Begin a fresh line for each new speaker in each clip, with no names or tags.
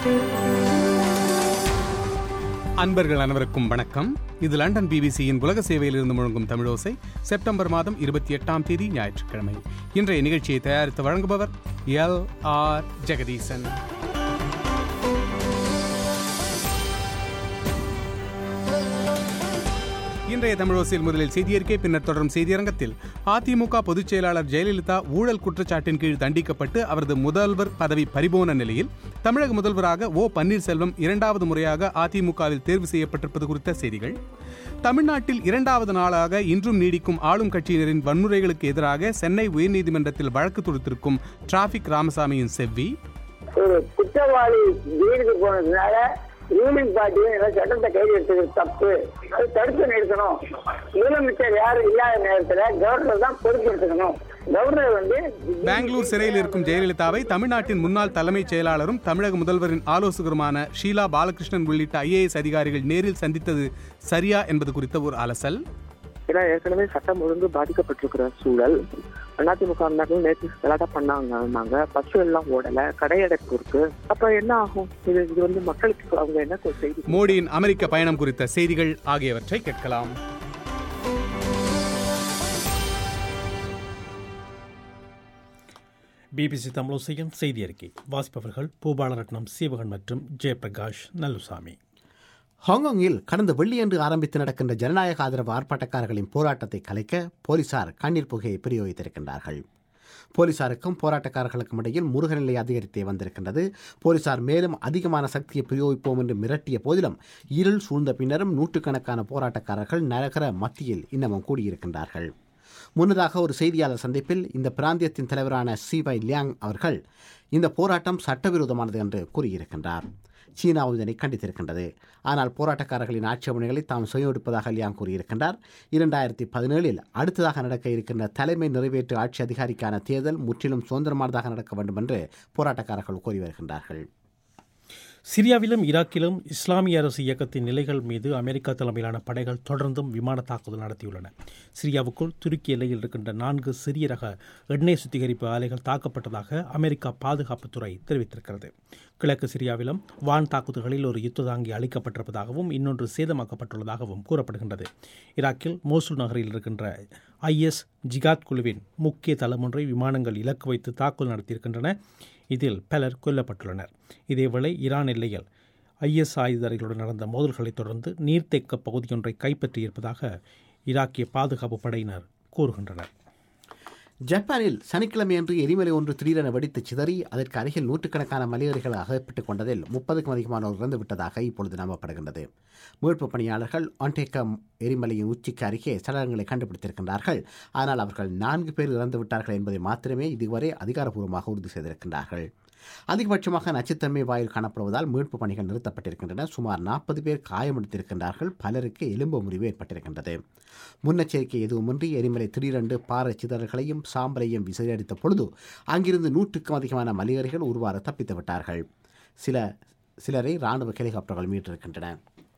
அன்பர்கள் அனைவருக்கும் வணக்கம் இது லண்டன் பிபிசியின் உலக சேவையிலிருந்து முழங்கும் தமிழோசை செப்டம்பர் மாதம் இருபத்தி எட்டாம் தேதி ஞாயிற்றுக்கிழமை இன்றைய நிகழ்ச்சியை தயாரித்து வழங்குபவர் எல் ஆர் ஜெகதீசன் இன்றைய தமிழோசையில் முதலில் செய்தியறிக்கை பின்னர் தொடரும் செய்தியரங்கத்தில் அதிமுக பொதுச் செயலாளர் ஜெயலலிதா ஊழல் குற்றச்சாட்டின் கீழ் தண்டிக்கப்பட்டு அவரது முதல்வர் பதவி பறிபோன நிலையில் தமிழக முதல்வராக ஓ பன்னீர்செல்வம் இரண்டாவது முறையாக அதிமுகவில் தேர்வு செய்யப்பட்டிருப்பது குறித்த செய்திகள் தமிழ்நாட்டில் இரண்டாவது நாளாக இன்றும் நீடிக்கும் ஆளும் கட்சியினரின் வன்முறைகளுக்கு எதிராக சென்னை உயர்நீதிமன்றத்தில் வழக்கு தொடுத்திருக்கும் டிராபிக் ராமசாமியின் செவ்வி
ஒரு குற்றவாளி ஜெயிலுக்கு போனதுனால ரூலிங் பார்ட்டியும் இந்த சட்டத்தை கைது எடுத்தது தப்பு அது தடுத்து நிறுத்தணும் முதலமைச்சர் யாரும் இல்லாத நேரத்துல கவர்னர் தான் பொறுப்பெடுத்துக்கணும் கவர்னர் வந்து
பெங்களூர் சிறையில் இருக்கும் ஜெயலலிதாவை தமிழ்நாட்டின் முன்னாள் தலைமைச் செயலாளரும் தமிழக முதல்வரின் ஆலோசகருமான ஷீலா பாலகிருஷ்ணன் உள்ளிட்ட ஐஏஎஸ் அதிகாரிகள் நேரில் சந்தித்தது சரியா என்பது குறித்த ஒரு அலசல்
ஏன்னா ஏற்கனவே சட்டம் ஒழுங்கு பாதிக்கப்பட்டிருக்கிற சூழல் அதிமுக இருந்தாலும் நேற்று கலாட்டா பண்ணாங்க பஸ் எல்லாம் ஓடல கடையடைப்பு இருக்கு அப்ப என்ன ஆகும் இது இது வந்து மக்களுக்கு அவங்க என்ன செய்தி
மோடியின் அமெரிக்க பயணம் குறித்த செய்திகள் ஆகியவற்றை கேட்கலாம்
பிபிசி தமிழோசையின் செய்தி அறிக்கை வாசிப்பவர்கள் பூபாலரட்னம் சீவகன் மற்றும் ஜெயபிரகாஷ் நல்லுசாமி
ஹாங்காங்கில் கடந்த வெள்ளியன்று ஆரம்பித்து நடக்கின்ற ஜனநாயக ஆதரவு ஆர்ப்பாட்டக்காரர்களின் போராட்டத்தை கலைக்க போலீசார் கண்ணீர் புகையை பிரயோகித்திருக்கின்றார்கள் போலீசாருக்கும் போராட்டக்காரர்களுக்கும் இடையில் முருகநிலை அதிகரித்தே வந்திருக்கின்றது போலீசார் மேலும் அதிகமான சக்தியை பிரயோகிப்போம் என்று மிரட்டிய போதிலும் இருள் சூழ்ந்த பின்னரும் நூற்றுக்கணக்கான போராட்டக்காரர்கள் நகர மத்தியில் இன்னமும் கூடியிருக்கின்றார்கள் முன்னதாக ஒரு செய்தியாளர் சந்திப்பில் இந்த பிராந்தியத்தின் தலைவரான சி வை லியாங் அவர்கள் இந்த போராட்டம் சட்டவிரோதமானது என்று கூறியிருக்கின்றார் சீனாவும் இதனை கண்டித்திருக்கின்றது ஆனால் போராட்டக்காரர்களின் ஆட்சேபனைகளை தாம் சுயமெடுப்பதாக லியாங் கூறியிருக்கின்றார் இரண்டாயிரத்தி பதினேழில் அடுத்ததாக நடக்க இருக்கின்ற தலைமை நிறைவேற்று ஆட்சி அதிகாரிக்கான தேர்தல் முற்றிலும் சுதந்திரமானதாக நடக்க வேண்டும் என்று போராட்டக்காரர்கள் கூறி வருகின்றார்கள்
சிரியாவிலும் ஈராக்கிலும் இஸ்லாமிய அரசு இயக்கத்தின் நிலைகள் மீது அமெரிக்கா தலைமையிலான படைகள் தொடர்ந்தும் விமான தாக்குதல் நடத்தியுள்ளன சிரியாவுக்குள் துருக்கி எல்லையில் இருக்கின்ற நான்கு சிறிய ரக எண்ணெய் சுத்திகரிப்பு ஆலைகள் தாக்கப்பட்டதாக அமெரிக்கா பாதுகாப்புத்துறை தெரிவித்திருக்கிறது கிழக்கு சிரியாவிலும் வான் தாக்குதல்களில் ஒரு யுத்த தாங்கி அளிக்கப்பட்டிருப்பதாகவும் இன்னொன்று சேதமாக்கப்பட்டுள்ளதாகவும் கூறப்படுகின்றது ஈராக்கில் மோசூல் நகரில் இருக்கின்ற ஐஎஸ் ஜிகாத் குழுவின் முக்கிய தளமொன்றை விமானங்கள் இலக்கு வைத்து தாக்குதல் நடத்தியிருக்கின்றன இதில் பலர் கொல்லப்பட்டுள்ளனர் இதேவேளை ஈரான் எல்லையில் ஐஎஸ் ஆயுததாரிகளுடன் நடந்த மோதல்களைத் தொடர்ந்து நீர்த்தேக்க பகுதியொன்றை கைப்பற்றியிருப்பதாக ஈராக்கிய பாதுகாப்பு படையினர் கூறுகின்றனர்
ஜப்பானில் சனிக்கிழமையன்று எரிமலை ஒன்று திடீரென வெடித்து சிதறி அதற்கு அருகில் நூற்றுக்கணக்கான மலையேறிகள் அகப்பட்டுக் கொண்டதில் முப்பதுக்கும் அதிகமானோர் இறந்து விட்டதாக இப்பொழுது நம்பப்படுகின்றது மீட்பு பணியாளர்கள் ஆன்டேக்கம் எரிமலையின் உச்சிக்கு அருகே சடலங்களை கண்டுபிடித்திருக்கின்றார்கள் ஆனால் அவர்கள் நான்கு பேர் இறந்து விட்டார்கள் என்பதை மாத்திரமே இதுவரை அதிகாரப்பூர்வமாக உறுதி செய்திருக்கின்றார்கள் அதிகபட்சமாக நச்சுத்தன்மை வாயில் காணப்படுவதால் மீட்பு பணிகள் நிறுத்தப்பட்டிருக்கின்றன சுமார் நாற்பது பேர் காயமடைத்திருக்கின்றார்கள் பலருக்கு எலும்பு முறிவு ஏற்பட்டிருக்கின்றது முன்னெச்சரிக்கை எதுவுமின்றி எரிமலை திடீரென்று பாறை சிதறல்களையும் சாம்பலையும் விசையடித்த பொழுது அங்கிருந்து நூற்றுக்கும் அதிகமான மலையேறிகள் உருவார தப்பித்து விட்டார்கள் சில சிலரை ராணுவ ஹெலிகாப்டர்கள் மீட்டிருக்கின்றன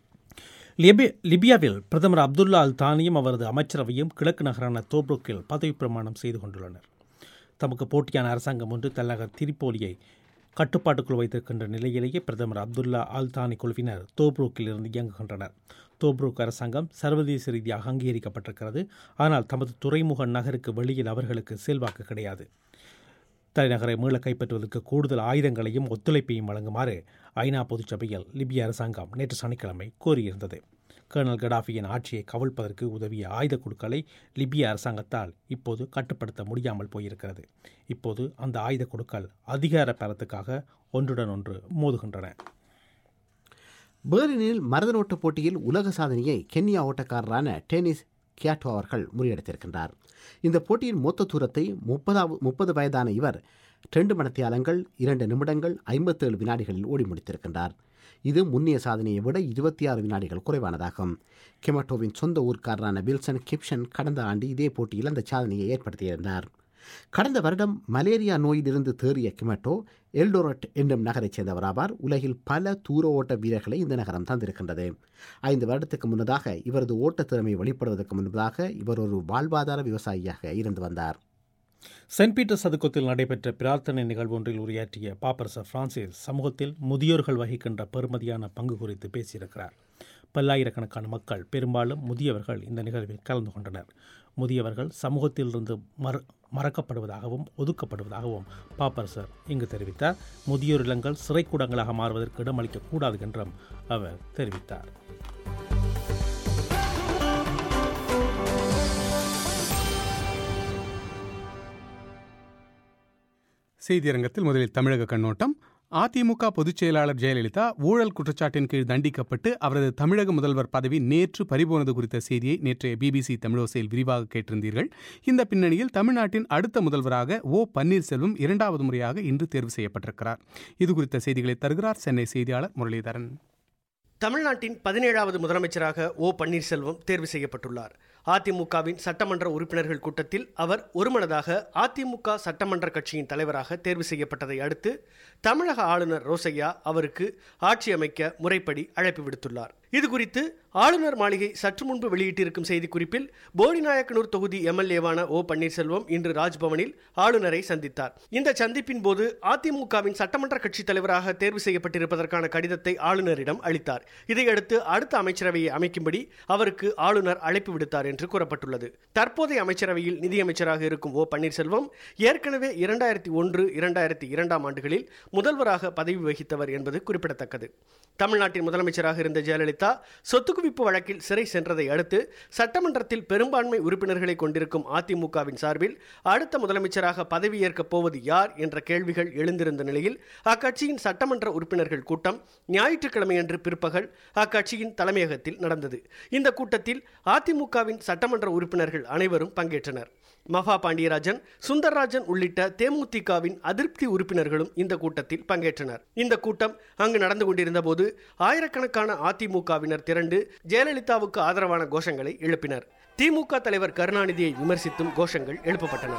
லிபி லிபியாவில் பிரதமர் அப்துல்லா அல் தானியும் அவரது அமைச்சரவையும் கிழக்கு நகரான தோப்ருக்கில் பதவி பிரமாணம் செய்து கொண்டுள்ளனர் தமக்கு போட்டியான அரசாங்கம் ஒன்று தலைநகர் திரிப்போலியை கட்டுப்பாட்டுக்குள் வைத்திருக்கின்ற நிலையிலேயே பிரதமர் அப்துல்லா அல் தானி குழுவினர் தோப்ரூக்கில் இருந்து இயங்குகின்றனர் தோப்ரூக் அரசாங்கம் சர்வதேச ரீதியாக அங்கீகரிக்கப்பட்டிருக்கிறது ஆனால் தமது துறைமுக நகருக்கு வெளியில் அவர்களுக்கு செல்வாக்கு கிடையாது தலைநகரை மீள கைப்பற்றுவதற்கு கூடுதல் ஆயுதங்களையும் ஒத்துழைப்பையும் வழங்குமாறு ஐநா பொதுச்சபையில் லிபிய அரசாங்கம் நேற்று சனிக்கிழமை கோரியிருந்தது கர்னல் கடாஃபியின் ஆட்சியை கவிழ்ப்பதற்கு உதவிய ஆயுத குழுக்களை லிபிய அரசாங்கத்தால் இப்போது கட்டுப்படுத்த முடியாமல் போயிருக்கிறது இப்போது அந்த ஆயுத குழுக்கள் அதிகார பலத்துக்காக ஒன்றுடன் ஒன்று மோதுகின்றன
பேர்லினில் மரதனோட்ட போட்டியில் உலக சாதனையை கென்யா ஓட்டக்காரரான டென்னிஸ் கியாட்டோ அவர்கள் முறியடித்திருக்கின்றார் இந்த போட்டியின் மொத்த தூரத்தை முப்பதாவது முப்பது வயதான இவர் ரெண்டு மணத்தியாலங்கள் இரண்டு நிமிடங்கள் ஐம்பத்தேழு வினாடிகளில் ஓடி முடித்திருக்கின்றார் இது முன்னைய சாதனையை விட இருபத்தி ஆறு வினாடிகள் குறைவானதாகும் கெமட்டோவின் சொந்த ஊர்க்காரரான வில்சன் கிப்ஷன் கடந்த ஆண்டு இதே போட்டியில் அந்த சாதனையை ஏற்படுத்தியிருந்தார் கடந்த வருடம் மலேரியா நோயிலிருந்து தேறிய கிமெட்டோ எல்டோரட் என்னும் நகரைச் சேர்ந்தவராவார் உலகில் பல தூர ஓட்ட வீரர்களை இந்த நகரம் தந்திருக்கின்றது ஐந்து வருடத்துக்கு முன்னதாக இவரது ஓட்டத் திறமை வெளிப்படுவதற்கு முன்பதாக இவர் ஒரு வாழ்வாதார விவசாயியாக இருந்து வந்தார்
செயின்ட் பீட்டர் சதுக்கத்தில் நடைபெற்ற பிரார்த்தனை நிகழ்வு ஒன்றில் உரையாற்றிய பாப்பரசர் பிரான்சிஸ் சமூகத்தில் முதியோர்கள் வகிக்கின்ற பெருமதியான பங்கு குறித்து பேசியிருக்கிறார் பல்லாயிரக்கணக்கான மக்கள் பெரும்பாலும் முதியவர்கள் இந்த நிகழ்வில் கலந்து கொண்டனர் முதியவர்கள் சமூகத்திலிருந்து மற மறக்கப்படுவதாகவும் ஒதுக்கப்படுவதாகவும் பாப்பரசர் இங்கு தெரிவித்தார் முதியோர் இல்லங்கள் சிறைக்கூடங்களாக மாறுவதற்கு இடமளிக்கக்கூடாது என்றும் அவர் தெரிவித்தார்
செய்தியரங்கத்தில் முதலில் தமிழக கண்ணோட்டம் அதிமுக பொதுச் செயலாளர் ஜெயலலிதா ஊழல் குற்றச்சாட்டின் கீழ் தண்டிக்கப்பட்டு அவரது தமிழக முதல்வர் பதவி நேற்று பறிபோனது குறித்த செய்தியை நேற்றைய பிபிசி தமிழோசையில் விரிவாக கேட்டிருந்தீர்கள் இந்த பின்னணியில் தமிழ்நாட்டின் அடுத்த முதல்வராக ஓ பன்னீர்செல்வம் இரண்டாவது முறையாக இன்று தேர்வு செய்யப்பட்டிருக்கிறார் இது குறித்த செய்திகளை தருகிறார் சென்னை செய்தியாளர் முரளிதரன்
தமிழ்நாட்டின் பதினேழாவது முதலமைச்சராக ஓ பன்னீர்செல்வம் தேர்வு செய்யப்பட்டுள்ளார் அதிமுகவின் சட்டமன்ற உறுப்பினர்கள் கூட்டத்தில் அவர் ஒருமனதாக அதிமுக சட்டமன்ற கட்சியின் தலைவராக தேர்வு செய்யப்பட்டதை அடுத்து தமிழக ஆளுநர் ரோசையா அவருக்கு ஆட்சி அமைக்க முறைப்படி அழைப்பு விடுத்துள்ளார் இதுகுறித்து ஆளுநர் மாளிகை சற்று முன்பு வெளியிட்டிருக்கும் செய்திக்குறிப்பில் போடிநாயக்கனூர் தொகுதி எம்எல்ஏவான ஓ பன்னீர்செல்வம் இன்று ராஜ்பவனில் ஆளுநரை சந்தித்தார் இந்த சந்திப்பின் போது அதிமுகவின் சட்டமன்ற கட்சி தலைவராக தேர்வு செய்யப்பட்டிருப்பதற்கான கடிதத்தை ஆளுநரிடம் அளித்தார் இதையடுத்து அடுத்த அமைச்சரவையை அமைக்கும்படி அவருக்கு ஆளுநர் அழைப்பு விடுத்தார் என்று கூறப்பட்டுள்ளது தற்போதைய அமைச்சரவையில் நிதியமைச்சராக இருக்கும் ஓ பன்னீர்செல்வம் ஏற்கனவே இரண்டாயிரத்தி ஒன்று இரண்டாயிரத்தி இரண்டாம் ஆண்டுகளில் முதல்வராக பதவி வகித்தவர் என்பது குறிப்பிடத்தக்கது தமிழ்நாட்டின் முதலமைச்சராக இருந்த ஜெயலலிதா சொத்து குவிப்பு வழக்கில் சிறை சென்றதை அடுத்து சட்டமன்றத்தில் பெரும்பான்மை உறுப்பினர்களை கொண்டிருக்கும் அதிமுகவின் சார்பில் அடுத்த முதலமைச்சராக பதவியேற்கப் போவது யார் என்ற கேள்விகள் எழுந்திருந்த நிலையில் அக்கட்சியின் சட்டமன்ற உறுப்பினர்கள் கூட்டம் ஞாயிற்றுக்கிழமையன்று பிற்பகல் அக்கட்சியின் தலைமையகத்தில் நடந்தது இந்த கூட்டத்தில் அதிமுகவின் சட்டமன்ற உறுப்பினர்கள் அனைவரும் பங்கேற்றனர் மஃபா பாண்டியராஜன் சுந்தர்ராஜன் உள்ளிட்ட தேமுதிகவின் அதிருப்தி உறுப்பினர்களும் இந்த கூட்டத்தில் பங்கேற்றனர் இந்த கூட்டம் அங்கு நடந்து கொண்டிருந்த போது ஆயிரக்கணக்கான அதிமுகவினர் திரண்டு ஜெயலலிதாவுக்கு ஆதரவான கோஷங்களை எழுப்பினர் திமுக தலைவர் கருணாநிதியை விமர்சித்தும் கோஷங்கள் எழுப்பப்பட்டன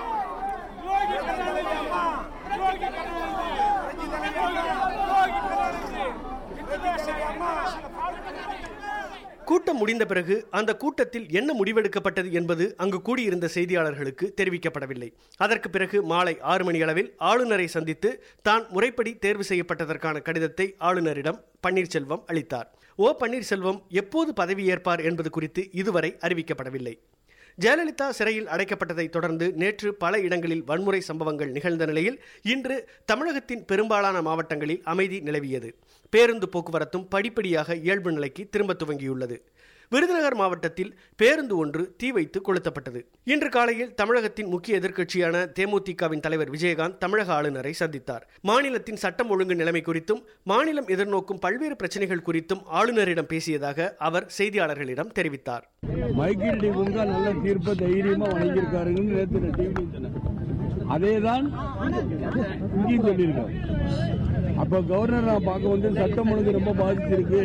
கூட்டம் முடிந்த பிறகு அந்த கூட்டத்தில் என்ன முடிவெடுக்கப்பட்டது என்பது அங்கு கூடியிருந்த செய்தியாளர்களுக்கு தெரிவிக்கப்படவில்லை அதற்கு பிறகு மாலை ஆறு மணி அளவில் ஆளுநரை சந்தித்து தான் முறைப்படி தேர்வு செய்யப்பட்டதற்கான கடிதத்தை ஆளுநரிடம் பன்னீர்செல்வம் அளித்தார் ஓ பன்னீர்செல்வம் எப்போது பதவியேற்பார் என்பது குறித்து இதுவரை அறிவிக்கப்படவில்லை ஜெயலலிதா சிறையில் அடைக்கப்பட்டதை தொடர்ந்து நேற்று பல இடங்களில் வன்முறை சம்பவங்கள் நிகழ்ந்த நிலையில் இன்று தமிழகத்தின் பெரும்பாலான மாவட்டங்களில் அமைதி நிலவியது பேருந்து போக்குவரத்தும் படிப்படியாக இயல்பு நிலைக்கு திரும்ப துவங்கியுள்ளது விருதுநகர் மாவட்டத்தில் பேருந்து ஒன்று தீ வைத்து கொளுத்தப்பட்டது இன்று காலையில் தமிழகத்தின் முக்கிய எதிர்க்கட்சியான தேமுதிகவின் தலைவர் விஜயகாந்த் தமிழக ஆளுநரை சந்தித்தார் மாநிலத்தின் சட்டம் ஒழுங்கு நிலைமை குறித்தும் மாநிலம் எதிர்நோக்கும் பல்வேறு பிரச்சனைகள் குறித்தும் ஆளுநரிடம் பேசியதாக அவர் செய்தியாளர்களிடம் தெரிவித்தார்
மைக்கேல் டி குங்கா நல்ல தீர்ப்பை தைரியமா வழங்கியிருக்காருன்னு நேற்று நான் டிவி சொன்னேன் அதே தான் இங்கேயும் சொல்லியிருக்காரு அப்ப கவர்னர் நான் பார்க்க வந்து சட்டம் ஒழுங்கு ரொம்ப பாதிச்சிருக்கு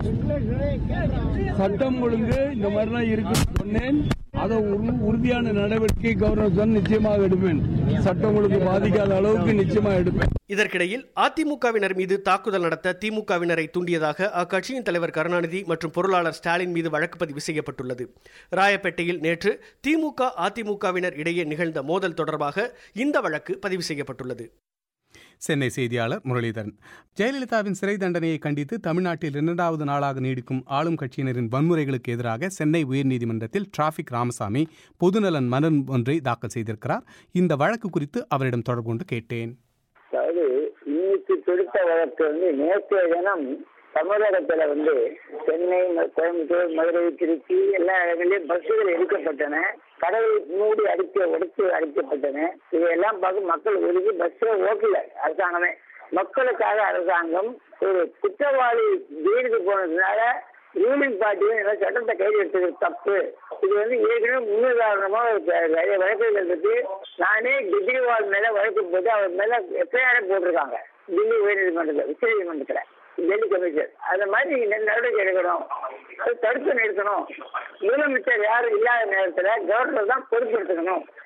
சட்டம் ஒழுங்கு இந்த மாதிரிலாம் இருக்குன்னு சொன்னேன் அதை உறு- உறுதியான நடவடிக்கை கவர்னர் சொன்ன நிச்சயமாக எடுப்பேன் சட்டம் ஒழுங்கு பாதிக்காத அளவுக்கு நிச்சயமா எடுப்பேன்
இதற்கிடையில் அதிமுகவினர் மீது தாக்குதல் நடத்த திமுகவினரை தூண்டியதாக அக்கட்சியின் தலைவர் கருணாநிதி மற்றும் பொருளாளர் ஸ்டாலின் மீது வழக்கு பதிவு செய்யப்பட்டுள்ளது ராயப்பேட்டையில் நேற்று திமுக அதிமுகவினர் இடையே நிகழ்ந்த மோதல் தொடர்பாக இந்த வழக்கு பதிவு செய்யப்பட்டுள்ளது
சென்னை செய்தியாளர் முரளிதரன் ஜெயலலிதாவின் சிறை தண்டனையை கண்டித்து தமிழ்நாட்டில் இரண்டாவது நாளாக நீடிக்கும் ஆளும் கட்சியினரின் வன்முறைகளுக்கு எதிராக சென்னை உயர்நீதிமன்றத்தில் டிராபிக் ராமசாமி பொதுநலன் மனு ஒன்றை தாக்கல் செய்திருக்கிறார் இந்த வழக்கு குறித்து அவரிடம் தொடர்பு கொண்டு கேட்டேன்
அதாவது இன்னைக்கு தொடுத்த வழக்கு வந்து நேற்றைய தினம் தமிழகத்துல வந்து சென்னை ம- கோயம்புத்தூர் மதுரை திருச்சி எல்லா இடங்களையும் பஸ்ஸுகள் எடுக்கப்பட்டன கடல் மூடி அடிக்க உடைத்து அடிக்கப்பட்டன இதையெல்லாம் பார்க்க மக்கள் ஒதுக்கி பஸ்ஸே ஓட்டல அரசாங்கமே மக்களுக்காக அரசாங்கம் ஒரு குற்றவாளி ஜெயிலுக்கு போனதுனால ரூலிங் பார்ட்டியும் ஏதோ சட்டத்தை கையில் எடுத்தது தப்பு இது வந்து ஏற்கனவே முன்னுதாரணமா ஒரு ப- நிறைய வழக்குகள் இருக்கு நானே கெஜ்ரிவால் மேல வழக்கு போட்டு அவர் மேல எஃப்ஐஆர் போட்டிருக்காங்க டெல்லி உயர்நீதிமன்றத்தில் உச்ச நீதிமன்றத்தில் டெல்லி கமிஷன் அந்த மாதிரி நீங்க நடவடிக்கை எடுக்கணும் அது தடுத்து நிறுத்தணும் முதலமைச்சர் யாரும் இல்லாத நேரத்தில் கவர்னர் தான் பொறுப்பெடுத்துக்கணும்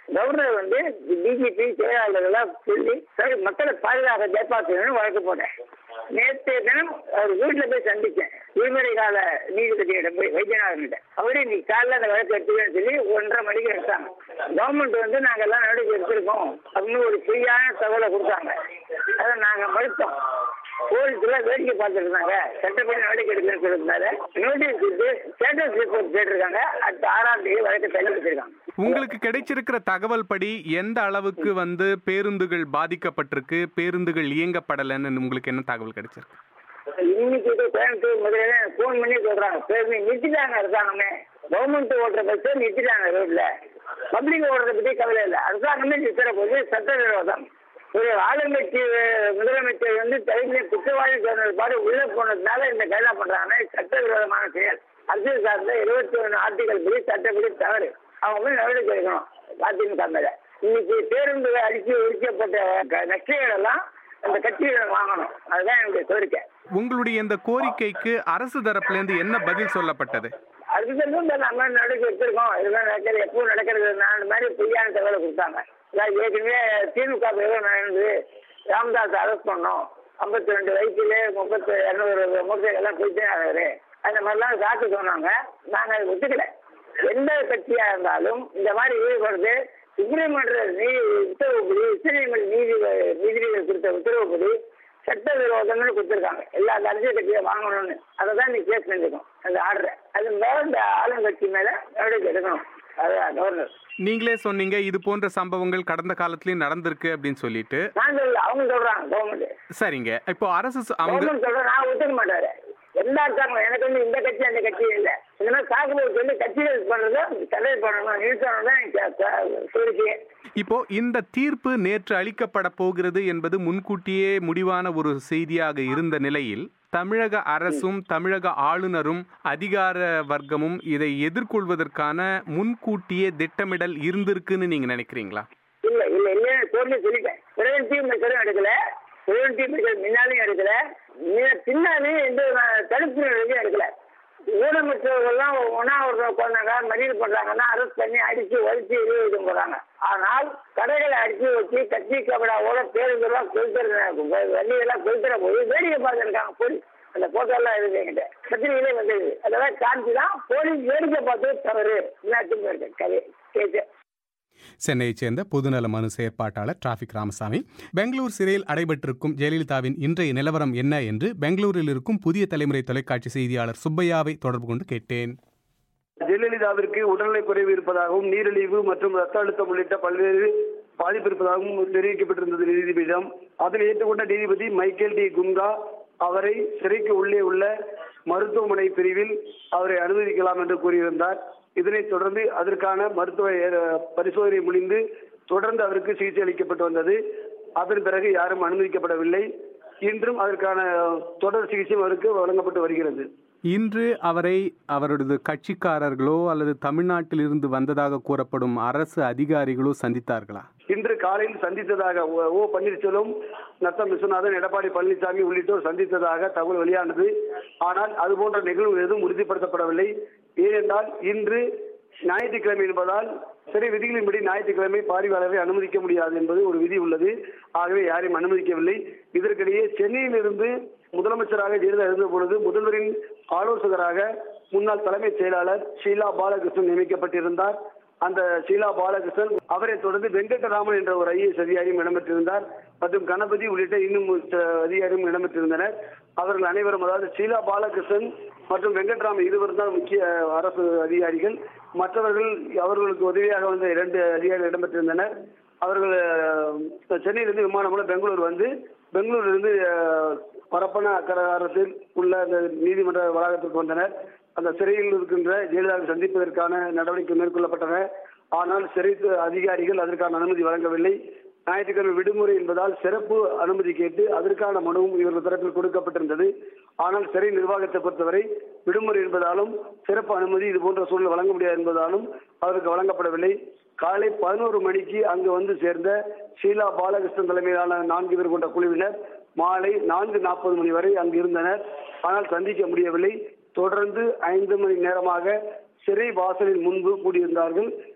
கவர்னர் வந்து டிஜிபி செயலாளர்களாக சொல்லி சரி மக்களை பாதுகாக்க ஜெயபாசன் வழக்கு போட்டேன் நேற்று தினம் அவர் வீட்டுல போய் சந்திச்சேன் விடுமுறை கால நீதிபதியிடம் போய் வைத்தியநாதன் அவரே நீ காலைல அந்த வழக்கு எடுத்துக்கன்னு சொல்லி ஒன்றரை மணிக்கு எடுத்தாங்க கவர்மெண்ட் வந்து நாங்க எல்லாம் நடவடிக்கை எடுத்திருக்கோம் அப்படின்னு ஒரு பொய்யான தகவலை கொடுத்தாங்க அதை நாங்க மறுத்தோம் போலீஸ்ல வேடிக்கை பார்த்துட்டு இருந்தாங்க சட்டப்படி நடவடிக்கை எடுக்கணும்னு சொல்லியிருந்தாரு நோட்டீஸ் கொடுத்து ஸ்டேட்டஸ் ரிப்போர்ட் கேட்டிருக்காங்க அடுத்த ஆறாம் தேதி வழக்கு தள்ளி வச்சிருக்காங்க
உங்களுக்கு கிடைச்சிருக்கிற தகவல் படி எந்த அளவுக்கு வந்து பேருந்துகள் பாதிக்கப்பட்டிருக்கு பேருந்துகள் இயங்கப்படலைன்னு உங்களுக்கு என்ன தகவல் கிடைச்சிருக்கு
இன்னைக்கு இது கோயம்புத்தூர் முதல்ல ஃபோன் பண்ணி சொல்றாங்க பேருந்து நிறுத்திட்டாங்க அரசாங்கமே கவர்மெண்ட் ஓட்டுற பஸ் நிறுத்திட்டாங்க ரோட்ல பப்ளிக் ஓடுறத பத்தி கவலை இல்லை அரசாங்கமே நிறுத்துற போது சட்ட விரோதம் ஒரு ஆளுங்கட்சி அஹ், முதலமைச்சர் வந்து தலைமை குற்றவாளி சொன்னது பாடு உள்ள போனதுனால இந்த கைதா பண்றாங்கன்னா இது சட்ட விரோதமான செயல் அரசியல் சார்ந்த இருபத்தி ஒன்று ஆர்டிகல் படி சட்டப்படி தவறு அவங்க மேல நடவடிக்கை எடுக்கணும் அதிமுக மேல இன்னைக்கு பேருந்து அடிச்சு ஒழிக்கப்பட்ட க- நஷ்டங்கள் எல்லாம் அந்த கட்சியிடம் வாங்கணும் அதுதான் என்னுடைய கோரிக்கை
உங்களுடைய இந்த கோரிக்கைக்கு அரசு தரப்புல இருந்து என்ன பதில் சொல்லப்பட்டது
அதுக்கு வந்து இந்த நம்ம நடக்க வச்சிருக்கோம் இதெல்லாம் நடக்கிறது எப்பவும் நடக்கிறது நான் மாதிரி பொய்யான தகவலை கொடுத்தாங்க அதாவது ஏற்கனவே திமுக எவ்வளோ நடந்தது ராமதாஸ் அரெஸ்ட் பண்ணோம் ஐம்பத்தி ரெண்டு வயசுல முப்பத்தி இரநூறு மூட்டைகள்லாம் போயிட்டே ஆகுது அந்த மாதிரிலாம் சாக்கு சொன்னாங்க நாங்கள் அதை ஒத்துக்கல எந்த கட்சியா இருந்தாலும் இந்த மாதிரி ஈடுபடுறது சுப்ரீமன்ற நீதி உத்தரவுப்படி உச்சநீதிமன்ற நீதி நீதிபதிகள் கொடுத்த உத்தரவுப்படி சட்ட விரோதம்னு கொடுத்துருக்காங்க எல்லா அரசியல் கட்சியும் வாங்கணும்னு அதை தான் நீ கேஸ் பண்ணிருக்கோம் அந்த ஆர்டரை அது மேல இந்த ஆளுங்கட்சி மேல நடவடிக்கை எடுக்கணும் அதுதான் கவர்னர்
நீங்களே சொன்னீங்க இது போன்ற சம்பவங்கள் கடந்த காலத்திலயும் நடந்திருக்கு அப்படின்னு சொல்லிட்டு
நான் சொல்லல அவங்க சொல்றாங்க கவர்மெண்ட்
சரிங்க இப்போ அரசு ச- அவங்க
கவர்மெண்ட் சொல்ற நான் ஒத்துக்க மாட்டாரு எல்லா அரசாங்கம் எனக்கு வந்து இந்த கட்சி அந்த கட்சி இல்ல இந்த மாதிரி சாகுபோக்கு வந்து கட்சிகள் பண்றத தடை பண்ணணும் நிறுத்தணும் தான் எனக்கு கோரிக்கையே
இப்போ இந்த தீர்ப்பு நேற்று அளிக்கப்பட போகிறது என்பது முன்கூட்டியே முடிவான ஒரு செய்தியாக இருந்த நிலையில் தமிழக அரசும் தமிழக ஆளுநரும் அதிகார வர்க்கமும் இதை எதிர்கொள்வதற்கான முன்கூட்டியே திட்டமிடல் இருந்திருக்குன்னு நீங்க நினைக்கிறீங்களா
இல்ல இல்ல இல்ல கோர்ட்ல சொல்லிட்டேன் பிரிவென்டிவ் மெஷரும் எடுக்கல பிரிவென்டிவ் மெஷர் முன்னாலையும் எடுக்கல மி- பின்னாலையும் எந்த ஒரு தடுப்பு நடவடிக்கையும் எடுக்கல ஊனமற்றவர்கள்லாம் உண்ணாவிரதம் உட்காந்தாங்க மறியல் பண்றாங்கன்னா அரெஸ்ட் பண்ணி அடிச்சு ஒழிச்சு இது போறாங்க ஆனால் கடைகளை அடிச்சு வச்சு கட்சி கபடாவோட பேருந்தெல்லாம் கொளுத்துறது வண்டியெல்லாம் கொளுத்துற போது வேடிக்கை பார்த்துருக்காங்க போலீஸ் அந்த போட்டோ எல்லாம் இருக்கு என்கிட்ட பத்திரிகையிலே வந்தது அதெல்லாம் காமிச்சு தான் போலீஸ் வேடிக்கை பார்த்து தவறு எல்லாத்துக்கும் இருக்கு கதை கேட்டு
சென்னையைச் சேர்ந்த பொதுநல மனு செயற்பாட்டாளர் டிராபிக் ராமசாமி பெங்களூர் சிறையில் அடைபட்டிருக்கும் ஜெயலலிதாவின் இன்றைய நிலவரம் என்ன என்று பெங்களூரில் இருக்கும் புதிய தலைமுறை தொலைக்காட்சி செய்தியாளர் சுப்பையாவை தொடர்பு கொண்டு கேட்டேன்
ஜெயலலிதாவிற்கு உடல்நலை குறைவு இருப்பதாகவும் நீரிழிவு மற்றும் ரத்த அழுத்தம் உள்ளிட்ட பல்வேறு பாதிப்பு இருப்பதாகவும் தெரிவிக்கப்பட்டிருந்தது நீதிபதியிடம் அதனை ஏற்றுக்கொண்ட நீதிபதி மைக்கேல் டி குங்கா அவரை சிறைக்கு உள்ளே உள்ள மருத்துவமனை பிரிவில் அவரை அனுமதிக்கலாம் என்று கூறியிருந்தார் இதனைத் தொடர்ந்து அதற்கான மருத்துவ அஹ், பரிசோதனை முடிந்து தொடர்ந்து அவருக்கு சிகிச்சை அளிக்கப்பட்டு வந்தது அதன் பிறகு யாரும் அனுமதிக்கப்படவில்லை இன்றும் அதற்கான தொடர் சிகிச்சை அவருக்கு வழங்கப்பட்டு வருகிறது
இன்று அவரை அவரது கட்சிக்காரர்களோ அல்லது தமிழ்நாட்டிலிருந்து வந்ததாக கூறப்படும் அரசு அதிகாரிகளோ சந்தித்தார்களா
இன்று காலையில் சந்தித்ததாக ஓ ஓ பன்னீர்செல்வம் நத்தம் விஸ்வநாதன் எடப்பாடி பழனிசாமி உள்ளிட்டோர் சந்தித்ததாக தகவல் வெளியானது ஆனால் அது போன்ற நிகழ்வு எதுவும் உறுதிப்படுத்தப்படவில்லை ஏனென்றால் இன்று ஞாயிற்றுக்கிழமை என்பதால் சிறை விதிகளின்படி ஞாயிற்றுக்கிழமை பார்வையாளரை அனுமதிக்க முடியாது என்பது ஒரு விதி உள்ளது ஆகவே யாரையும் அனுமதிக்கவில்லை இதற்கிடையே சென்னையிலிருந்து முதலமைச்சராக ஜெயலலிதா இருந்த பொழுது முதல்வரின் ஆலோசகராக முன்னாள் தலைமைச் செயலாளர் ஷீலா பாலகிருஷ்ணன் நியமிக்கப்பட்டிருந்தார் அந்த ஷீலா பாலகிருஷ்ணன் அவரை தொடர்ந்து வெங்கடராமன் என்ற ஒரு ஐஏஎஸ் அதிகாரியும் இடம்பெற்றிருந்தார் மற்றும் கணபதி உள்ளிட்ட இன்னும் சில அதிகாரியும் இடம்பெற்றிருந்தனர் அவர்கள் அனைவரும் அதாவது ஷீலா பாலகிருஷ்ணன் மற்றும் வெங்கட்ராமன் இருவரும் தான் முக்கிய அரசு அதிகாரிகள் மற்றவர்கள் அவர்களுக்கு உதவியாக வந்த இரண்டு அதிகாரிகள் இடம்பெற்றிருந்தனர் அவர்கள் அஹ், சென்னையிலிருந்து விமானம் மூலம் பெங்களூர் வந்து பெங்களூரிலிருந்து அஹ், பரப்பன அக்கரகாரத்தில் உள்ள அந்த நீதிமன்ற வளாகத்திற்கு வந்தனர் அந்த சிறையில் இருக்கின்ற ஜெயலலிதாவை சந்திப்பதற்கான நடவடிக்கை மேற்கொள்ளப்பட்டன ஆனால் சிறை அதிகாரிகள் அதற்கான அனுமதி வழங்கவில்லை ஞாயிற்றுக்கிழமை விடுமுறை என்பதால் சிறப்பு அனுமதி கேட்டு அதற்கான மனுவும் இவர்கள் தரப்பில் கொடுக்கப்பட்டிருந்தது ஆனால் சிறை நிர்வாகத்தை பொறுத்தவரை விடுமுறை என்பதாலும் சிறப்பு அனுமதி இது போன்ற சூழல் வழங்க முடியாது என்பதாலும் அவருக்கு வழங்கப்படவில்லை காலை பதினோரு மணிக்கு அங்கு வந்து சேர்ந்த ஷீலா பாலகிருஷ்ணன் தலைமையிலான நான்கு பேர் கொண்ட குழுவினர் மாலை நான்கு நாற்பது மணி வரை அங்கு இருந்தனர் ஆனால் சந்திக்க முடியவில்லை தொடர்ந்து ஐந்து மணி நேரமாக சிறை வாசலில் முன்பு கூடியிருந்தார்கள்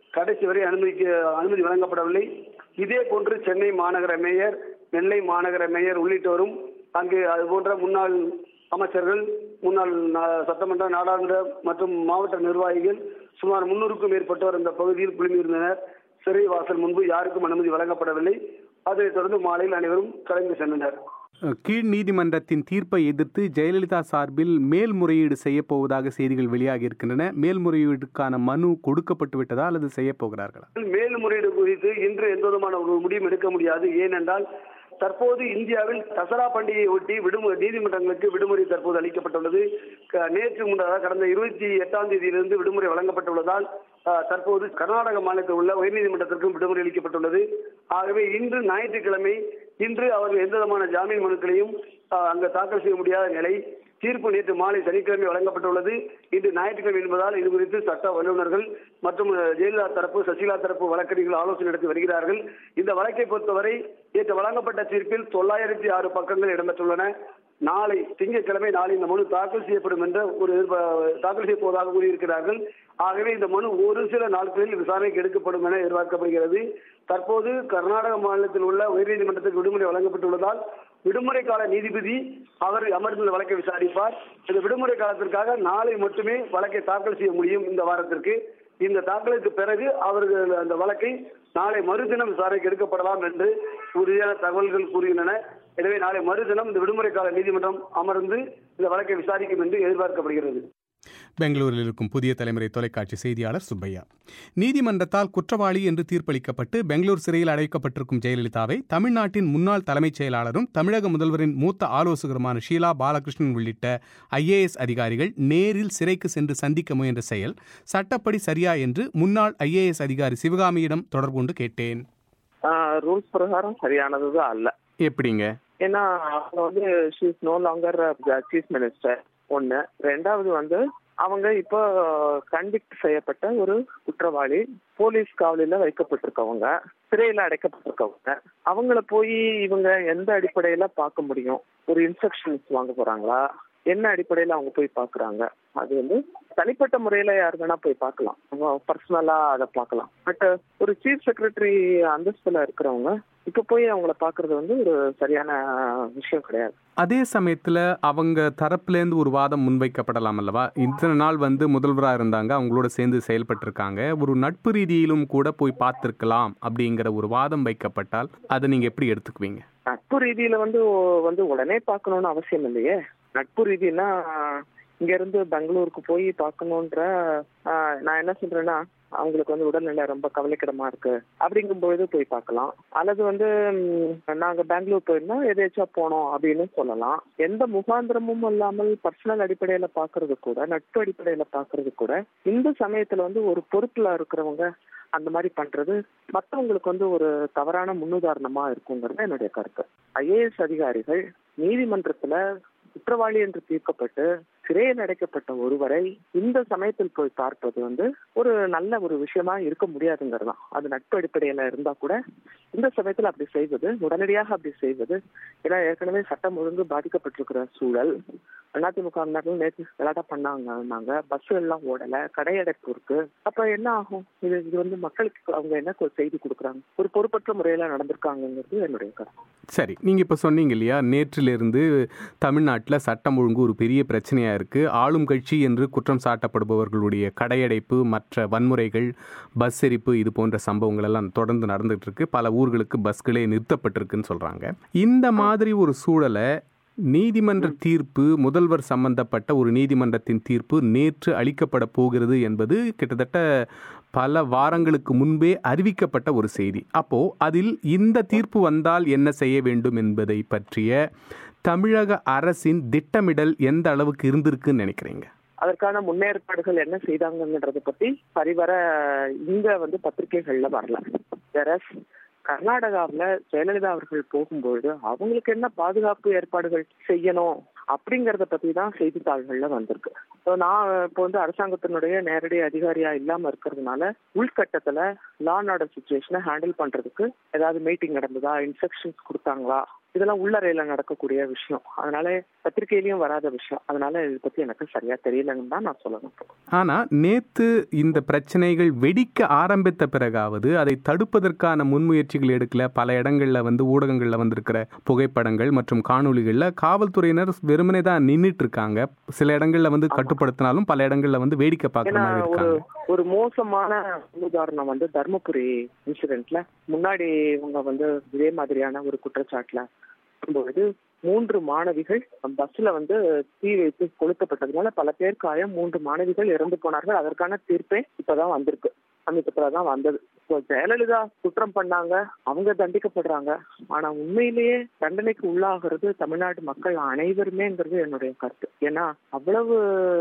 கடைசி வரை அனுமதிக்க அனுமதி வழங்கப்படவில்லை இதே போன்று சென்னை மாநகர மேயர் நெல்லை மாநகர மேயர் உள்ளிட்டோரும் அங்கு அது போன்ற முன்னாள் அமைச்சர்கள் முன்னாள் நா- சட்டமன்ற நாடாளுமன்ற மற்றும் மாவட்ட நிர்வாகிகள் சுமார் முன்னூறுக்கும் மேற்பட்டோர் இந்த பகுதியில் குழுமியிருந்தனர் சிறை வாசல் முன்பு யாருக்கும் அனுமதி வழங்கப்படவில்லை அதைத் தொடர்ந்து மாலையில் அனைவரும் கலைந்து சென்றனர்
கீழ் நீதிமன்றத்தின் தீர்ப்பை எதிர்த்து ஜெயலலிதா சார்பில் மேல்முறையீடு செய்யப் போவதாக செய்திகள் வெளியாகி இருக்கின்றன மேல்முறையீடுக்கான மனு கொடுக்கப்பட்டு விட்டதா அல்லது செய்யப் போகிறார்களா
மேல்முறையீடு குறித்து இன்று எந்த விதமான ஒரு முடிவும் எடுக்க முடியாது ஏனென்றால் தற்போது இந்தியாவில் தசரா பண்டிகையை ஒட்டி விடுமுறை நீதிமன்றங்களுக்கு விடுமுறை தற்போது அளிக்கப்பட்டுள்ளது க- நேற்று முன்னதாக கடந்த இருபத்தி எட்டாம் தேதியிலிருந்து விடுமுறை வழங்கப்பட்டுள்ளதால் அஹ், தற்போது கர்நாடக மாநிலத்தில் உள்ள உயர்நீதிமன்றத்திற்கும் விடுமுறை அளிக்கப்பட்டுள்ளது ஆகவே இன்று ஞாயிற்றுக்கிழமை இன்று அவர்கள் எந்த விதமான ஜாமீன் மனுக்களையும் அஹ், அங்கு தாக்கல் செய்ய முடியாத நிலை தீர்ப்பு நேற்று மாலை சனிக்கிழமை வழங்கப்பட்டுள்ளது இன்று ஞாயிற்றுக்கிழமை என்பதால் இது குறித்து சட்ட வல்லுநர்கள் மற்றும் அஹ், ஜெயலலிதா தரப்பு சசிகலா தரப்பு வழக்கறிஞர்கள் ஆலோசனை நடத்தி வருகிறார்கள் இந்த வழக்கை பொறுத்தவரை நேற்று வழங்கப்பட்ட தீர்ப்பில் தொள்ளாயிரத்தி ஆறு பக்கங்கள் இடம்பெற்றுள்ளன நாளை திங்கட்கிழமை நாளை இந்த மனு தாக்கல் செய்யப்படும் என்ற ஒரு எதிர்பா- தாக்கல் செய்ய போவதாக கூறியிருக்கிறார்கள் ஆகவே இந்த மனு ஒரு சில நாட்களில் விசாரணைக்கு எடுக்கப்படும் என எதிர்பார்க்கப்படுகிறது தற்போது கர்நாடக மாநிலத்தில் உள்ள உயர்நீதிமன்றத்துக்கு விடுமுறை வழங்கப்பட்டுள்ளதால் விடுமுறை கால நீதிபதி அவர் அமர்ந்து இந்த வழக்கை விசாரிப்பார் இந்த விடுமுறை காலத்திற்காக நாளை மட்டுமே வழக்கை தாக்கல் செய்ய முடியும் இந்த வாரத்திற்கு இந்த தாக்கலுக்கு பிறகு அவர்கள் அந்த வழக்கை நாளை மறுதினம் விசாரணைக்கு எடுக்கப்படலாம் என்று உறுதியான தகவல்கள் கூறுகின்றன எனவே நாளை மறுதினம் இந்த விடுமுறை கால நீதிமன்றம் அமர்ந்து இந்த வழக்கை விசாரிக்கும் என்று எதிர்பார்க்கப்படுகிறது
பெங்களூரில் இருக்கும் புதிய தலைமுறை தொலைக்காட்சி செய்தியாளர் சுப்பையா நீதிமன்றத்தால் குற்றவாளி என்று தீர்ப்பளிக்கப்பட்டு பெங்களூர் சிறையில் அடைக்கப்பட்டிருக்கும் ஜெயலலிதாவை தமிழ்நாட்டின் முன்னாள் தலைமைச் செயலாளரும் தமிழக முதல்வரின் மூத்த ஆலோசகருமான ஷீலா பாலகிருஷ்ணன் உள்ளிட்ட ஐஏஎஸ் அதிகாரிகள் நேரில் சிறைக்கு சென்று சந்திக்க முயன்ற செயல் சட்டப்படி சரியா என்று முன்னாள் ஐஏஎஸ் அதிகாரி சிவகாமியிடம் தொடர்பு கொண்டு கேட்டேன்
ரூல்ஸ் பிரகாரம் சரியானதுதான் அல்ல
எப்படிங்க
ஏன்னா அவங்க வந்து she's no longer chief minister ஒண்ணு ரெண்டாவது வந்து அவங்க இப்போ கன்விக்ட் செய்யப்பட்ட ஒரு குற்றவாளி போலீஸ் காவலில் வைக்கப்பட்டிருக்கவங்க சிறையில் அடைக்கப்பட்டிருக்கவங்க அவங்கள போய் இவங்க எந்த அடிப்படையில பார்க்க முடியும் ஒரு இன்ஸ்ட்ரக்ஷன்ஸ் வாங்க போறாங்களா என்ன அடிப்படையில அவங்க போய் பாக்குறாங்க அது வந்து தனிப்பட்ட முறையில யார் வேணா போய் பார்க்கலாம் பர்சனலா அதை பார்க்கலாம் பட் ஒரு சீஃப் செக்ரட்டரி அந்தஸ்துல இருக்கிறவங்க இப்ப போய் அவங்கள பாக்குறது வந்து ஒரு சரியான விஷயம் கிடையாது
அதே சமயத்தில் அவங்க தரப்புலேருந்து ஒரு வாதம் முன்வைக்கப்படலாம் அல்லவா இத்தனை நாள் வந்து முதல்வராக இருந்தாங்க அவங்களோட சேர்ந்து செயல்பட்டிருக்காங்க ஒரு நட்பு ரீதியிலும் கூட போய் பார்த்துருக்கலாம் அப்படிங்கிற ஒரு வாதம் வைக்கப்பட்டால் அதை நீங்கள் எப்படி எடுத்துக்குவீங்க
நட்பு ரீதியில வந்து வந்து உடனே பார்க்கணும்னு அவசியம் இல்லையே நட்பு ரீதினா இங்க இருந்து பெங்களூருக்கு போய் பார்க்கணுன்ற ஆஹ், நான் என்ன சொல்றேன்னா அவங்களுக்கு வந்து உடல்நிலை ரொம்ப கவலைக்கிடமா இருக்கு அப்படிங்கும் பொழுது போய் பார்க்கலாம் அல்லது வந்து ம், நாங்க பெங்களூர் போயிருந்தா எதேச்சா போனோம் அப்படின்னு சொல்லலாம் எந்த முகாந்திரமும் இல்லாமல் பர்சனல் அடிப்படையில பாக்குறது கூட நட்பு அடிப்படையில பாக்குறது கூட இந்த சமயத்துல வந்து ஒரு பொறுப்புல இருக்கிறவங்க அந்த மாதிரி பண்றது மத்தவங்களுக்கு வந்து ஒரு தவறான முன்னுதாரணமா இருக்குங்கிறது என்னுடைய கருத்து ஐஏஎஸ் அதிகாரிகள் நீதிமன்றத்துல குற்றவாளி என்று தீர்க்கப்பட்டு சிறையில் அடைக்கப்பட்ட ஒருவரை இந்த சமயத்தில் போய் பார்ப்பது வந்து ஒரு நல்ல ஒரு விஷயமா இருக்க முடியாதுங்கிறது தான் அது நட்பு அடிப்படையில இருந்தா கூட இந்த சமயத்துல அப்படி செய்வது உடனடியாக அப்படி செய்வது ஏன்னா ஏற்கனவே சட்டம் ஒழுங்கு பாதிக்கப்பட்டிருக்கிற சூழல் அதிமுக நேற்று விளையாட்டா பண்ணாங்க பஸ் எல்லாம் ஓடல கடையடைப்பு இருக்கு அப்ப என்ன ஆகும் இது இது வந்து மக்களுக்கு அவங்க என்ன கொ- செய்தி கொடுக்குறாங்க ஒரு பொறுப்பற்ற முறையில நடந்திருக்காங்கிறது என்னுடைய கருத்து
சரி நீங்கள் இப்போ சொன்னீங்க இல்லையா நேற்றிலிருந்து தமிழ்நாட்டில் சட்டம் ஒழுங்கு ஒரு பெரிய பிரச்சனையாக இருக்குது ஆளும் கட்சி என்று குற்றம் சாட்டப்படுபவர்களுடைய கடையடைப்பு மற்ற வன்முறைகள் பஸ் எரிப்பு இது போன்ற சம்பவங்கள் எல்லாம் தொடர்ந்து நடந்துகிட்டு இருக்கு பல ஊர்களுக்கு பஸ்களே நிறுத்தப்பட்டிருக்குன்னு சொல்கிறாங்க இந்த மாதிரி ஒரு சூழலை நீதிமன்ற தீர்ப்பு முதல்வர் சம்பந்தப்பட்ட ஒரு நீதிமன்றத்தின் தீர்ப்பு நேற்று அளிக்கப்பட போகிறது என்பது கிட்டத்தட்ட பல வாரங்களுக்கு முன்பே அறிவிக்கப்பட்ட ஒரு செய்தி அப்போ அதில் இந்த தீர்ப்பு வந்தால் என்ன செய்ய வேண்டும் என்பதை பற்றிய தமிழக அரசின் திட்டமிடல் எந்த அளவுக்கு இருந்திருக்குன்னு நினைக்கிறீங்க
அதற்கான முன்னேற்பாடுகள் என்ன செய்தாங்கன்றத பத்தி சரிவர இங்க வந்து பத்திரிகைகள்ல வரல வேற கர்நாடகாவுல ஜெயலலிதா அவர்கள் போகும்பொழுது அவங்களுக்கு என்ன பாதுகாப்பு ஏற்பாடுகள் செய்யணும் அப்படிங்கறத பத்தி தான் செய்தித்தாள்கள்ல வந்திருக்கு So, நான் இப்போ வந்து அரசாங்கத்தினுடைய நேரடி அதிகாரியா இல்லாம இருக்கிறதுனால உள்கட்டத்துல லா அண்ட் ஆர்டர் சுச்சுவேஷனை ஹேண்டில் பண்றதுக்கு ஏதாவது மீட்டிங் நடந்ததா இன்ஸ்ட்ரக்ஷன்ஸ் கொடுத்தாங்களா இதெல்லாம் உள்ளறையில நடக்கக்கூடிய விஷயம் அதனால பத்திரிகையிலயும் வராத விஷயம் அதனால இதை பத்தி எனக்கு சரியா தெரியலன்னு தான் நான் சொல்லணும்
ஆனா நேத்து இந்த பிரச்சனைகள் வெடிக்க ஆரம்பித்த பிறகாவது அதை தடுப்பதற்கான முன்முயற்சிகள் எடுக்கல பல இடங்கள்ல வந்து ஊடகங்கள்ல வந்திருக்கிற புகைப்படங்கள் மற்றும் காணொளிகள்ல காவல்துறையினர் வெறுமனே தான் நின்றுட்டு இருக்காங்க சில இடங்கள்ல வந்து கட்டுப்படுத்தினாலும் பல இடங்கள்ல வந்து வேடிக்கை பார்க்குற
ஏன்னா
மாதிரி
ஒரு
இருக்காங்க
ஒரு மோசமான உதாரணம் வந்து தர்மபுரி இன்சிடென்ட்ல முன்னாடி இவங்க வந்து இதே மாதிரியான ஒரு குற்றச்சாட்டுல வரும்பொழுது மூன்று மாணவிகள் பஸ்ல வந்து தீ வைத்து கொளுத்தப்பட்டதுனால பல பேர் காயம் மூன்று மாணவிகள் இறந்து போனார்கள் அதற்கான தீர்ப்பே இப்பதான் வந்திருக்கு சமீபத்துல தான் வந்தது இப்போ ஜெயலலிதா குற்றம் பண்ணாங்க அவங்க தண்டிக்கப்படுறாங்க ஆனா உண்மையிலேயே தண்டனைக்கு உள்ளாகிறது தமிழ்நாட்டு மக்கள் அனைவருமேங்கிறது என்னுடைய கருத்து ஏன்னா அவ்வளவு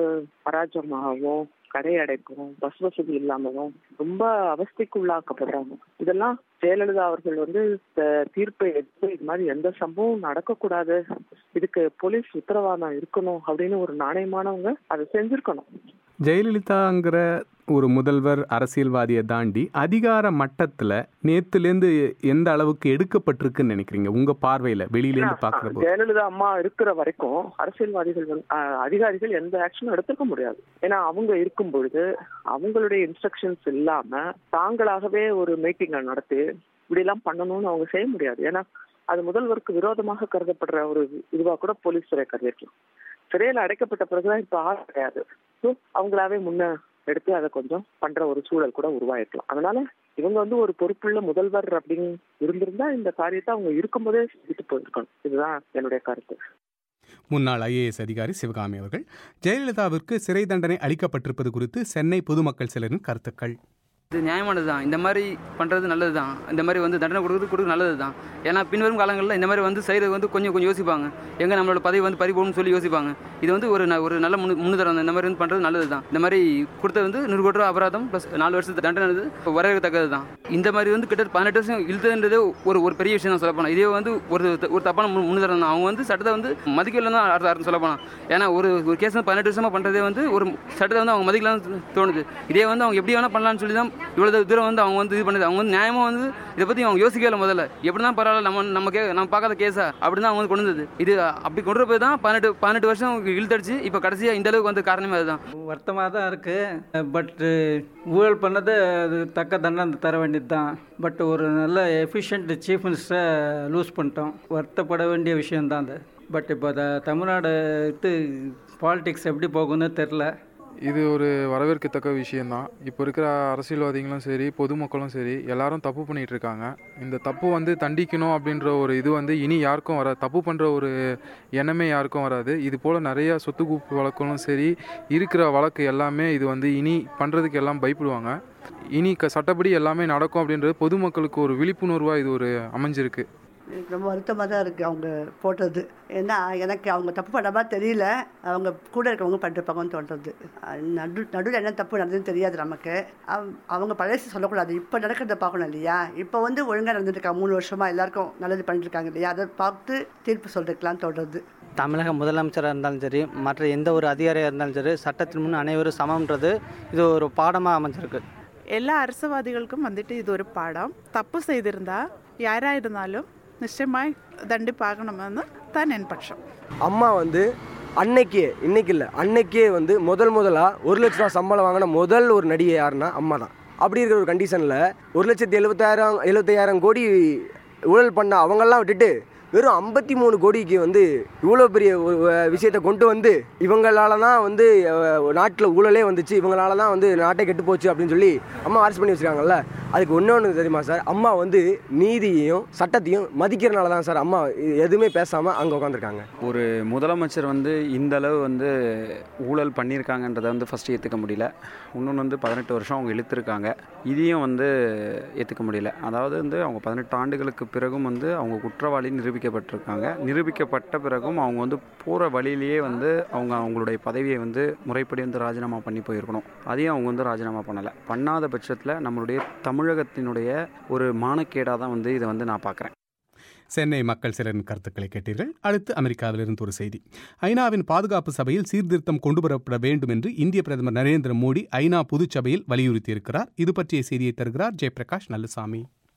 பராஜகமாகவும் கடை அடைப்பும் பஸ் வசதி இல்லாமலும் ரொம்ப அவஸ்தைக்கு உள்ளாக்கப்படுறாங்க இதெல்லாம் ஜெயலலிதா அவர்கள் வந்து இந்த தீர்ப்பை எடுத்து இது மாதிரி எந்த சம்பவம் நடக்கக்கூடாது இதுக்கு போலீஸ் உத்தரவாதம் இருக்கணும் அப்படின்னு ஒரு நாணயமானவங்க அதை செஞ்சிருக்கணும்
ஜெயலலிதாங்கிற ஒரு முதல்வர் அரசியல்வாதியை தாண்டி அதிகார மட்டத்துல நேத்துலேருந்து எந்த அளவுக்கு எடுக்கப்பட்டிருக்குன்னு நினைக்கிறீங்க உங்க பார்வையில வெளியிலேருந்து பார்க்கறப்போ
ஜெயலலிதா அம்மா இருக்கிற வரைக்கும் அரசியல்வாதிகள் வந்து அஹ், அதிகாரிகள் எந்த ஆக்ஷனும் எடுத்துக்க முடியாது ஏன்னா அவங்க இருக்கும் பொழுது அவங்களுடைய இன்ஸ்ட்ரக்ஷன்ஸ் இல்லாம தாங்களாகவே ஒரு மீட்டிங்கை நடத்தி இப்படி எல்லாம் பண்ணணும்னு அவங்க செய்ய முடியாது ஏன்னா அது முதல்வருக்கு விரோதமாக கருதப்படுற ஒரு இதுவா கூட போலீஸ் துறை கருதிருக்கலாம் சிறையில் அடைக்கப்பட்ட பிறகுதான் இப்ப ஆள் கிடையாது ஸோ அவங்களாவே முன்ன எடுத்து அதை கொஞ்சம் பண்ற ஒரு சூழல் கூட உருவாயிருக்கலாம் அதனால இவங்க வந்து ஒரு பொறுப்புள்ள முதல்வர் அப்படின்னு இருந்திருந்தா இந்த காரியத்தை அவங்க இருக்கும்போதே செஞ்சுட்டு போயிருக்கணும் இதுதான் என்னுடைய கருத்து
முன்னாள் ஐஏஎஸ் அதிகாரி சிவகாமி அவர்கள் ஜெயலலிதாவிற்கு சிறை தண்டனை அளிக்கப்பட்டிருப்பது குறித்து சென்னை பொதுமக்கள் சிலரின் கருத்துக்கள்
இது நியாயமானது தான் இந்த மாதிரி பண்ணுறது நல்லது தான் இந்த மாதிரி வந்து தண்டனை கொடுக்குறது கொடுக்க நல்லது தான் ஏன்னா பின்வரும் காலங்களில் இந்த மாதிரி வந்து செய்கிறது வந்து கொஞ்சம் கொஞ்சம் யோசிப்பாங்க எங்கே நம்மளோட பதவி வந்து பறிபோகணும்னு சொல்லி யோசிப்பாங்க இது வந்து ஒரு ந- ஒரு நல்ல முன்னு முன்னுதாரணம் இந்த மாதிரி வந்து பண்ணுறது நல்லது தான் இந்த மாதிரி கொடுத்தது வந்து நூறு கோடி ரூபா அபராதம் ப்ளஸ் நாலு வருஷத்து தண்டனை வந்து வரவேற்கத்தக்கது தான் இந்த மாதிரி வந்து கிட்ட பதினெட்டு வருஷம் இழுத்ததுன்றதே ஒரு ஒரு பெரிய விஷயம் தான் சொல்ல போனால் இதே வந்து ஒரு ஒரு தப்பான முன் முன்னுதாரணம் தான் அவங்க வந்து சட்டத்தை வந்து மதிக்கலன்னு தான் அர்த்தம் அர்த்தம் சொல்ல போனால் ஏன்னா ஒரு ஒரு கேஸ் வந்து பதினெட்டு வருஷமாக பண்ணுறதே வந்து ஒரு சட்டத்தை வந்து அவங்க மதிக்கலாம்னு தோணுது இதே வந்து அவங்க எப்படி வேணால் பண்ணலாம்னு சொல்லி தான் இவ்வளோ தூரம் வந்து அவங்க வந்து இது பண்ணுது அவங்க வந்து நியாயமாக வந்து இதை பற்றி அவங்க யோசிக்கல முதல்ல எப்படி தான் பரவாயில்ல நம்ம நம்ம கே நம்ம பார்க்காத கேஸா அப்படி தான் அவங்க வந்து கொண்டு வந்தது இது அப்படி கொண்டு போய் தான் பதினெட்டு பதினெட்டு வருஷம் இழுத்தடிச்சு இப்போ கடைசியாக இந்த அளவுக்கு வந்து காரணமே அதுதான்
வருத்தமாக தான் இருக்குது பட்டு ஊழல் பண்ணது அது தக்க தண்டனை தர வேண்டியது தான் பட் ஒரு நல்ல எஃபிஷியன்ட் சீஃப் மினிஸ்டரை லூஸ் பண்ணிட்டோம் வருத்தப்பட வேண்டிய விஷயம்தான் அது பட் இப்போ த தமிழ்நாடு விட்டு பாலிடிக்ஸ் எப்படி போகும்னு தெரில
இது ஒரு வரவேற்கத்தக்க விஷயம்தான் இப்போ இருக்கிற அரசியல்வாதிகளும் சரி பொதுமக்களும் சரி எல்லாரும் தப்பு பண்ணிட்டு இருக்காங்க இந்த தப்பு வந்து தண்டிக்கணும் அப்படின்ற ஒரு இது வந்து இனி யாருக்கும் வராது தப்பு பண்ணுற ஒரு எண்ணமே யாருக்கும் வராது இது போல் நிறைய சொத்து குவிப்பு வழக்குகளும் சரி இருக்கிற வழக்கு எல்லாமே இது வந்து இனி பண்ணுறதுக்கு எல்லாம் பயப்படுவாங்க இனி க சட்டப்படி எல்லாமே நடக்கும் அப்படின்றது பொதுமக்களுக்கு ஒரு விழிப்புணர்வாக இது ஒரு அமைஞ்சிருக்கு
எனக்கு ரொம்ப வருத்தமாக தான் இருக்குது அவங்க போட்டது ஏன்னா எனக்கு அவங்க தப்பு பண்ண மாதிரி தெரியல அவங்க கூட இருக்கவங்க பண்ணிருப்பாங்கன்னு தோன்றது அஹ் நடு நடுவில் என்ன தப்பு நடந்ததுன்னு தெரியாது நமக்கு அவ- அவங்க பழசு சொல்லக்கூடாது இப்போ நடக்கிறத பார்க்கணும் இல்லையா இப்போ வந்து ஒழுங்காக நடந்துட்டுருக்காங்க மூணு வருஷமாக எல்லாருக்கும் நல்லது பண்ணிட்டு இருக்காங்க இல்லையா அதை பார்த்து தீர்ப்பு சொல்லிருக்கலாம்னு தோன்றது
தமிழக முதலமைச்சராக இருந்தாலும் சரி மற்ற எந்த ஒரு அதிகாரியாக இருந்தாலும் சரி சட்டத்தின் முன் அனைவரும் சமம்ன்றது இது ஒரு பாடமாக அமைஞ்சிருக்கு
எல்லா அரசியல்வாதிகளுக்கும் வந்துட்டு இது ஒரு பாடம் தப்பு செய்திருந்தா யாராக இருந்தாலும் நிச்சயமாய் தண்டிப்பாகணும்னு தான் என் பட்சம்
அம்மா வந்து அன்னைக்கே இன்னைக்கு இல்லை அன்னைக்கே வந்து முதல் முதலாக ஒரு லட்ச ரூபா சம்பளம் வாங்கின முதல் ஒரு நடிகை யாருன்னா அம்மா தான் அப்படி இருக்கிற ஒரு கண்டிஷனில் ஒரு லட்சத்தி எழுபத்தாயிரம் எழுபத்தையாயிரம் கோடி ஊழல் பண்ண அவங்கெல்லாம் விட்டுட்டு வெறும் ஐம்பத்தி மூணு கோடிக்கு வந்து இவ்வளோ பெரிய ஒரு அஹ், விஷயத்தை கொண்டு வந்து இவங்களால தான் வந்து நாட்டில் ஊழலே வந்துச்சு இவங்களால தான் வந்து நாட்டை கெட்டு போச்சு அப்படின்னு சொல்லி அம்மா அரெஸ்ட் பண்ணி வச்சிருக்காங்கல்ல அதுக்கு ஒன்று ஒன்று தெரியுமா சார் அம்மா வந்து நீதியையும் சட்டத்தையும் மதிக்கிறனால தான் சார் அம்மா எதுவுமே பேசாமல் அங்கே உட்காந்துருக்காங்க
ஒரு முதலமைச்சர் வந்து இந்த அளவு வந்து ஊழல் பண்ணியிருக்காங்கன்றதை வந்து ஃபஸ்ட்டு ஏற்றுக்க முடியல இன்னொன்று வந்து பதினெட்டு வருஷம் அவங்க இழுத்துருக்காங்க இதையும் வந்து ஏற்றுக்க முடியல அதாவது வந்து அவங்க பதினெட்டு ஆண்டுகளுக்கு பிறகும் வந்து அவங்க குற்றவாளி நிரூபிக்கப்பட்டிருக்காங்க நிரூபிக்கப்பட்ட பிறகும் அவங்க வந்து போகிற வழியிலேயே வந்து அவங்க அவங்களுடைய பதவியை வந்து முறைப்படி வந்து ராஜினாமா பண்ணி போயிருக்கணும் அதையும் அவங்க வந்து ராஜினாமா பண்ணலை பண்ணாத பட்சத்தில் நம்மளுடைய தமிழகத்தினுடைய ஒரு மானக்கேடாக தான் வந்து இதை வந்து நான் பார்க்குறேன்
சென்னை மக்கள் சிலரின் கருத்துக்களை கேட்டீர்கள் அடுத்து அமெரிக்காவிலிருந்து ஒரு செய்தி ஐநாவின் பாதுகாப்பு சபையில் சீர்திருத்தம் கொண்டுவரப்பட வேண்டும் என்று இந்திய பிரதமர் நரேந்திர மோடி ஐநா பொதுச்சபையில் வலியுறுத்தியிருக்கிறார் இது பற்றிய செய்தியை தருகிறார் ஜெயபிரகாஷ் நல்லசாமி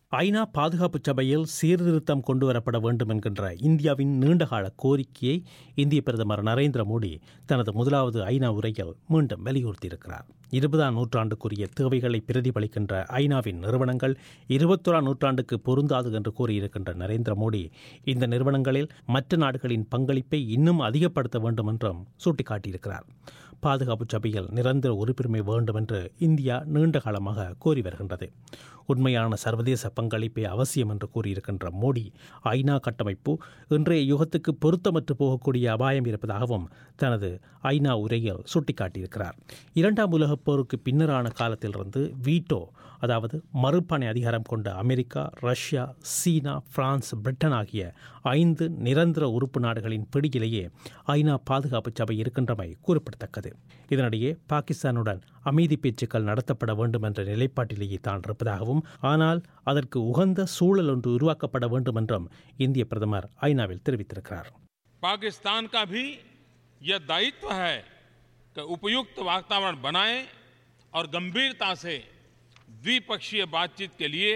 ஐநா பாதுகாப்பு சபையில் சீர்திருத்தம் கொண்டுவரப்பட வேண்டும் என்கின்ற இந்தியாவின் நீண்டகால கோரிக்கையை இந்திய பிரதமர் நரேந்திர மோடி தனது முதலாவது ஐநா உரையில் மீண்டும் வலியுறுத்தியிருக்கிறார் இருபதாம் நூற்றாண்டுக்குரிய தேவைகளை பிரதிபலிக்கின்ற ஐநாவின் நிறுவனங்கள் இருபத்தோராம் நூற்றாண்டுக்கு பொருந்தாது என்று கூறியிருக்கின்ற நரேந்திர மோடி இந்த நிறுவனங்களில் மற்ற நாடுகளின் பங்களிப்பை இன்னும் அதிகப்படுத்த வேண்டும் என்றும் சுட்டிக்காட்டியிருக்கிறார் பாதுகாப்பு சபையில் நிரந்தர உறுப்பினரை வேண்டும் என்று இந்தியா நீண்ட காலமாக கோரி வருகின்றது உண்மையான சர்வதேச பங்களிப்பே அவசியம் என்று கூறியிருக்கின்ற மோடி ஐநா கட்டமைப்பு இன்றைய யுகத்துக்கு பொருத்தமற்று போகக்கூடிய அபாயம் இருப்பதாகவும் தனது ஐநா உரையில் சுட்டிக்காட்டியிருக்கிறார் இரண்டாம் உலகப் போருக்கு பின்னரான காலத்திலிருந்து வீட்டோ அதாவது மறுபணை அதிகாரம் கொண்ட America Russia China France Britain ஆகிய ஐந்து நிரந்தர உறுப்பு நாடுகளின் பிடியிலேயே ஐநா பாதுகாப்பு சபை இருக்கின்றமை குறிப்பிடத்தக்கது இதனிடையே பாகிஸ்தானுடன் அமைதி பேச்சுக்கள் நடத்தப்பட வேண்டும் என்ற நிலைப்பாட்டிலேயே தான் இருப்பதாகவும் ஆனால் அதற்கு உகந்த சூழல் ஒன்று உருவாக்கப்பட வேண்டும் என்றும் இந்திய பிரதமர் ஐநாவில் தெரிவித்திருக்கிறார்
पाकिस्तान का भी यह दायित्व है कि उपयुक्त वातावरण बनाए और गंभीरता से द्विपक्षीय बातचीत के लिए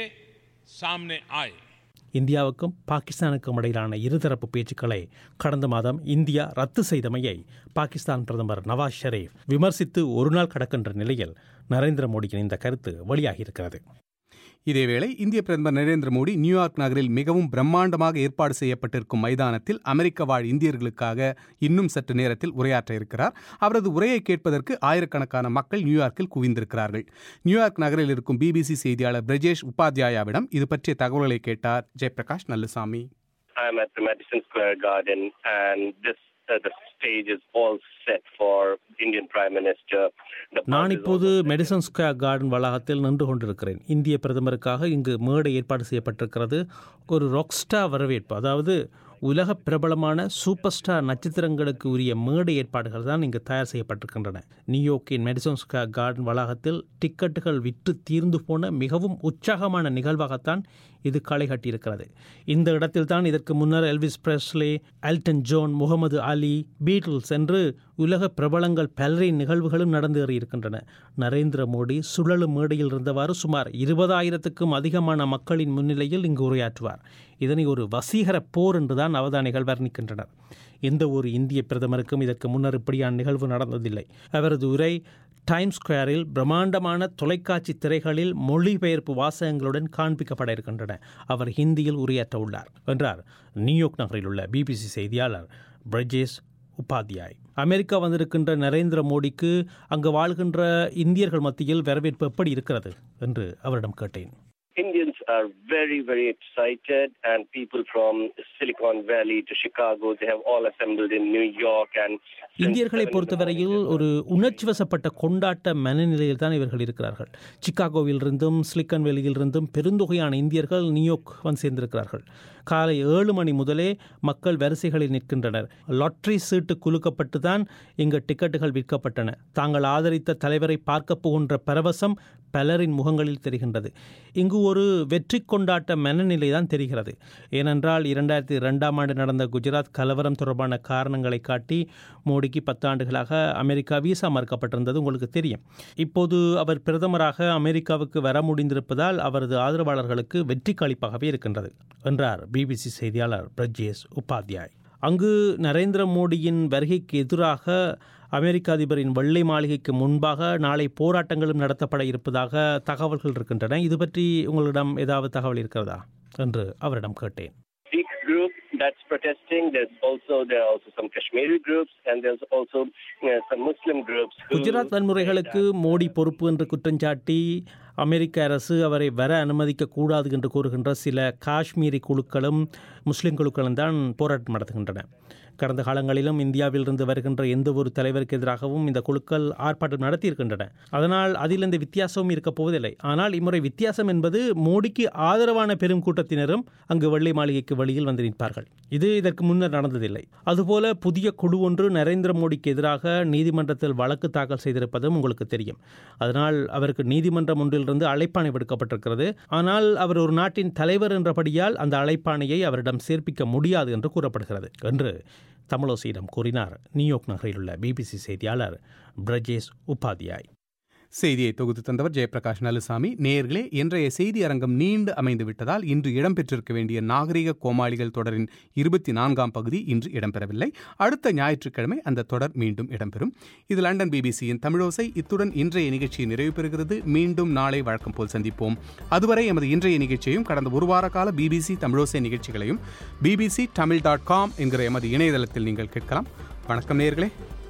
सामने आए
இந்தியாவுக்கும் பாகிஸ்தானுக்கும் இடையிலான இருதரப்பு பேச்சுக்களை கடந்த மாதம் இந்தியா ரத்து செய்தமையை பாகிஸ்தான் பிரதமர் நவாஸ் ஷெரீப் விமர்சித்து ஒரு நாள் கடக்கின்ற நிலையில் நரேந்திர மோடியின் இந்த கருத்து வெளியாகியிருக்கிறது
இதேவேளை இந்திய பிரதமர் நரேந்திர மோடி நியூயார்க் நகரில் மிகவும் பிரம்மாண்டமாக ஏற்பாடு செய்யப்பட்டிருக்கும் மைதானத்தில் அமெரிக்க வாழ் இந்தியர்களுக்காக இன்னும் சற்று நேரத்தில் உரையாற்ற இருக்கிறார் அவரது உரையை கேட்பதற்கு ஆயிரக்கணக்கான மக்கள் நியூயார்க்கில் குவிந்திருக்கிறார்கள் நியூயார்க் நகரில் இருக்கும் பிபிசி செய்தியாளர் பிரஜேஷ் உபாத்யாயாவிடம் இது பற்றிய தகவல்களை கேட்டார் Jayaprakash Nallusamy
I'm at the Madison Square Garden, and this uh, the stage is all set for Indian Prime Minister. The
நான் இப்போது மெடிசன் ஸ்கொயர் கார்டன் வளாகத்தில் நின்று கொண்டிருக்கிறேன் இந்திய பிரதமருக்காக இங்கு மேடை ஏற்பாடு செய்யப்பட்டிருக்கிறது ஒரு ராக்ஸ்டா வரவேற்பு அதாவது உலக பிரபலமான சூப்பர் ஸ்டார் நட்சத்திரங்களுக்கு உரிய மேடை ஏற்பாடுகள் தான் இங்கு தயார் செய்யப்பட்டிருக்கின்றன நியூயார்க்கின் மெடிசன் ஸ்கொயர் கார்டன் வளாகத்தில் டிக்கெட்டுகள் விற்று தீர்ந்து போன மிகவும் உற்சாகமான நிகழ்வாகத்தான் இது களை கட்டியிருக்கிறது இந்த இடத்தில் தான் இதற்கு முன்னர் Elvis Presley Elton John Muhammad Ali Beatles என்று உலக பிரபலங்கள் பலரின் நிகழ்வுகளும் நடந்தேறியிருக்கின்றன நரேந்திர மோடி சுழலும் மேடையில் இருந்தவாறு சுமார் இருபதாயிரத்துக்கும் அதிகமான மக்களின் முன்னிலையில் இங்கு உரையாற்றுவார் இதனை ஒரு வசீகர போர் என்றுதான் அவதானிகள் வர்ணிக்கின்றனர் எந்த ஒரு இந்திய பிரதமருக்கும் இதற்கு முன்னர் இப்படியான நிகழ்வு நடந்ததில்லை அவரது உரை டைம் ஸ்கொயரில் பிரம்மாண்டமான தொலைக்காட்சி திரைகளில் மொழிபெயர்ப்பு வாசகங்களுடன் காண்பிக்கப்பட இருக்கின்றன அவர் ஹிந்தியில் உரையாற்ற உள்ளார் என்றார் நியூயார்க் நகரில் உள்ள பிபிசி செய்தியாளர் பிரஜேஷ் உபாத்யாய் அமெரிக்கா வந்திருக்கின்ற நரேந்திர மோடிக்கு அங்கு வாழ்கின்ற இந்தியர்கள் மத்தியில் வரவேற்பு எப்படி இருக்கிறது என்று அவரிடம் கேட்டேன்
Indians are very, very excited, and people from Silicon Valley to Chicago, they have all assembled in New York. And
இந்தியர்களை பொறுத்தவரையில் ஒரு உணர்ச்சி வசப்பட்ட கொண்டாட்ட மனநிலையில் தான் இவர்கள் இருக்கிறார்கள் சிக்காகோவிலிருந்தும் சிலிக்கன் வேலியிலிருந்தும் பெருந்தொகையான இந்தியர்கள் நியூயார்க் வந்து சேர்ந்திருக்கிறார்கள் காலை ஏழு மணி முதலே மக்கள் வரிசைகளில் நிற்கின்றனர் லாட்ரி சீட்டு குலுக்கப்பட்டு தான் இங்கு டிக்கெட்டுகள் விற்கப்பட்டன தாங்கள் ஆதரித்த தலைவரை பார்க்க போகின்ற பரவசம் பலரின் முகங்களில் தெரிகின்றது இங்கு ஒரு வெற்றி கொண்டாட்ட மனநிலை தான் தெரிகிறது ஏனென்றால் இரண்டாயிரத்தி ரெண்டாம் ஆண்டு நடந்த குஜராத் கலவரம் தொடர்பான காரணங்களை காட்டி மோடிக்கு பத்தாண்டுகளாக அமெரிக்கா வீசா மறுக்கப்பட்டிருந்தது உங்களுக்கு தெரியும் இப்போது அவர் பிரதமராக அமெரிக்காவுக்கு வர முடிந்திருப்பதால் அவரது ஆதரவாளர்களுக்கு வெற்றி கழிப்பாகவே இருக்கின்றது என்றார் பிபிசி செய்தியாளர் பிரஜேஷ் உபாத்யாய் அங்கு நரேந்திர மோடியின் வருகைக்கு எதிராக அமெரிக்க அதிபரின் வெள்ளை மாளிகைக்கு முன்பாக நாளை போராட்டங்களும் நடத்தப்பட இருப்பதாக தகவல்கள் இருக்கின்றன இது பற்றி உங்களிடம் ஏதாவது தகவல் இருக்கிறதா என்று அவரிடம் கேட்டேன்
Sikh group that's protesting. There's also there are also some Kashmiri groups, and there's also you know, some Muslim groups. who-
Gujarat வன்முறைகளுக்கு Modi பொறுப்பு என்று குற்றஞ்சாட்டி அமெரிக்க அரசு அவரை வர அனுமதிக்க கூடாது என்று கூறுகின்ற சில காஷ்மீரி குழுக்களும் முஸ்லிம் குழுக்களும் தான் போராட்டம் நடத்துகின்றன கடந்த காலங்களிலும் இந்தியாவிலிருந்து வருகின்ற எந்த ஒரு தலைவருக்கு எதிராகவும் இந்த குழுக்கள் ஆர்ப்பாட்டம் நடத்தியிருக்கின்றன அதனால் அதில் எந்த வித்தியாசமும் இருக்கப் போவதில்லை ஆனால் இம்முறை வித்தியாசம் என்பது மோடிக்கு ஆதரவான பெரும் கூட்டத்தினரும் அங்கு வெள்ளை மாளிகைக்கு வெளியில் வந்து நிற்பார்கள் இது இதற்கு முன்னர் நடந்ததில்லை அதுபோல புதிய குழு ஒன்று நரேந்திர மோடிக்கு எதிராக நீதிமன்றத்தில் வழக்கு தாக்கல் செய்திருப்பதும் உங்களுக்கு தெரியும் அதனால் அவருக்கு நீதிமன்றம் ஒன்றிலிருந்து அழைப்பாணை விடுக்கப்பட்டிருக்கிறது ஆனால் அவர் ஒரு நாட்டின் தலைவர் என்றபடியால் அந்த அழைப்பாணையை அவரிடம் சேர்ப்பிக்க முடியாது என்று கூறப்படுகிறது என்று தமிழோசியிடம் கூறினார் நியூயார்க் நகரில் உள்ள பிபிசி செய்தியாளர் பிரஜேஷ் உபாத்யாய்
செய்தியை தொகுத்து தந்தவர் ஜெயபிரகாஷ் நலுசாமி நேர்களே இன்றைய செய்தி அரங்கம் நீண்டு அமைந்து விட்டதால் இன்று இடம்பெற்றிருக்க வேண்டிய நாகரிக கோமாளிகள் தொடரின் இருபத்தி நான்காம் பகுதி இன்று இடம்பெறவில்லை அடுத்த ஞாயிற்றுக்கிழமை அந்த தொடர் மீண்டும் இடம்பெறும் இது லண்டன் பிபிசியின் தமிழோசை இத்துடன் இன்றைய நிகழ்ச்சி நிறைவு பெறுகிறது மீண்டும் நாளை வழக்கம் போல் சந்திப்போம் அதுவரை எமது இன்றைய நிகழ்ச்சியையும் கடந்த ஒரு வார கால பிபிசி தமிழோசை நிகழ்ச்சிகளையும் பிபிசி தமிழ் டாட் காம் என்கிற எமது இணையதளத்தில் நீங்கள் கேட்கலாம் வணக்கம் நேர்களே